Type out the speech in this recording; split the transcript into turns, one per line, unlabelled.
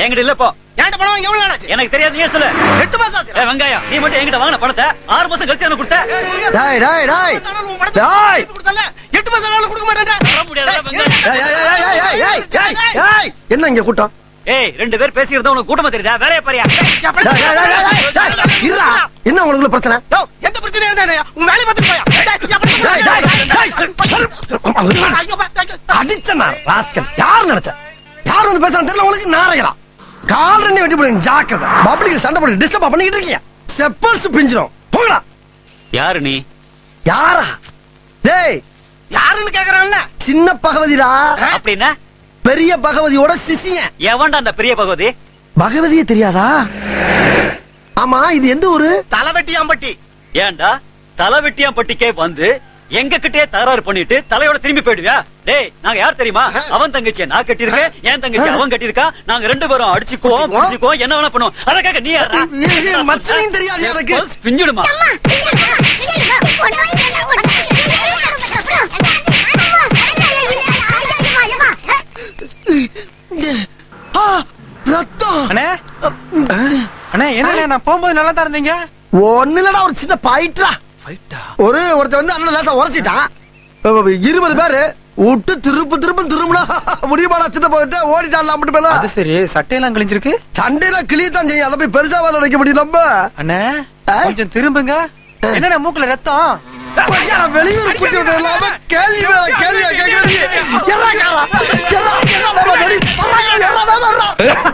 என்கிட்ட இல்ல இப்போ
என்கிட்ட பணம் வாங்கி எவ்வளவு நாள் ஆச்சு
எனக்கு தெரியாது நீ சொல்லு
எட்டு மாசம் ஆச்சு
ஏய், வெங்காயம் நீ மட்டும் என்கிட்ட வாங்கின பணத்தை ஆறு மாசம் கழிச்சு எனக்கு கொடுத்த
டேய் டேய் டேய்
உன் பணத்தை
டேய்.
திருப்பி கொடுத்தல்ல, எட்டு மாசம் ஆனாலும் கொடுக்க மாட்டேன்
தர முடியாதுடா, வெங்காயம்.
ஏய், ஏய், ஏய், ஏய், ஏய், ஏய், ஏய், ஏய். என்ன இங்க கூட்டம்
ஏய் ரெண்டு பேர் பேசிக்கிறதா உனக்கு கூட்டமா தெரியுதா வேலைய பாரியா
டேய், டேய், டேய், டேய், டேய், டேய், இருடா. என்ன உங்களுக்குள்ள பிரச்சனை
எந்த பிரச்சனையும் இருந்தா உன் வேலையை பார்த்துட்டு போயா
டேய், டேய், டேய். அடிச்சனா ராஸ்கல் யார் நினைச்ச யார் வந்து பேசுறான்னு தெரியல உங்களுக்கு நாரையலாம் கால் ரெண்டு வெட்டி போடுங்க ஜாக்கிரதை பப்ளிக் சண்டை போட்டு டிஸ்டர்ப் பண்ணிக்கிட்டு இருக்கீங்க செப்பல்ஸ் பிஞ்சிரும் போங்கடா
யாரு நீ
யாரா டேய்
யாருன்னு கேக்குறான்ல
சின்ன பகவதிடா
அப்படின்னா
பெரிய பகவதியோட சிசியன்
எவன்டா அந்த பெரிய பகவதி
பகவதியே தெரியாதா ஆமா இது எந்த ஊரு
தலைவெட்டியாம்பட்டி
ஏன்டா தலை வெட்டியாம்பட்டிக்கே வந்து எங்க கிட்டே தகராறு பண்ணிட்டு தலையோட திரும்பி போயிடுவியா டேய் நாங்க யார் தெரியுமா அவன் தங்கச்சியை நான் கட்டியிருக்கேன் என் தங்கச்சி அவன் கட்டியிருக்கான் நாங்க ரெண்டு பேரும் அடிச்சுக்குவோம்
அடிச்சுக்குவோம்.
பிடிச்சுக்குவோம் என்ன வேணா பண்ணுவோம் அதற்காக நீ யாரா
ஏய், ஏய், மச்சனையும் தெரியாது எனக்கு.
பஸ் பிஞ்சிடுமா
ஆ, ரத்தம்
அண்ணே அண்ணே என்ன நான் போகும்போது நல்லா தான் இருந்தீங்க
ஒண்ணு இல்லடா ஒரு சின்ன பாயிட்டா ஒரு ஒருத்தன் வந்து அண்ணன் லேசா உரைச்சிட்டான் இருபது பேரு விட்டு திருப்பு திரும்ப திரும்பினா முடியுமாடா சின்ன போயிட்டு ஓடிட்டான் மட்டும் பேல
அது சரி சட்டையெல்லாம் கிழிஞ்சிருக்கு
சண்டையில கிளியத்தான் செய்யும் அதை போய் பெருசா வேலை வைக்க முடியும் நம்ம
அண்ணே
ஆ?
கொஞ்சம் திரும்புங்க என்னண்ணே மூக்குல ரத்தம்
ஐயா, நான் வெளியூர் கூட்டி வந்தது இல்லாம கேள்வி மேல கேள்வியா கேட்கறீங்க எல்லா காரா எல்லா எல்லா வெளி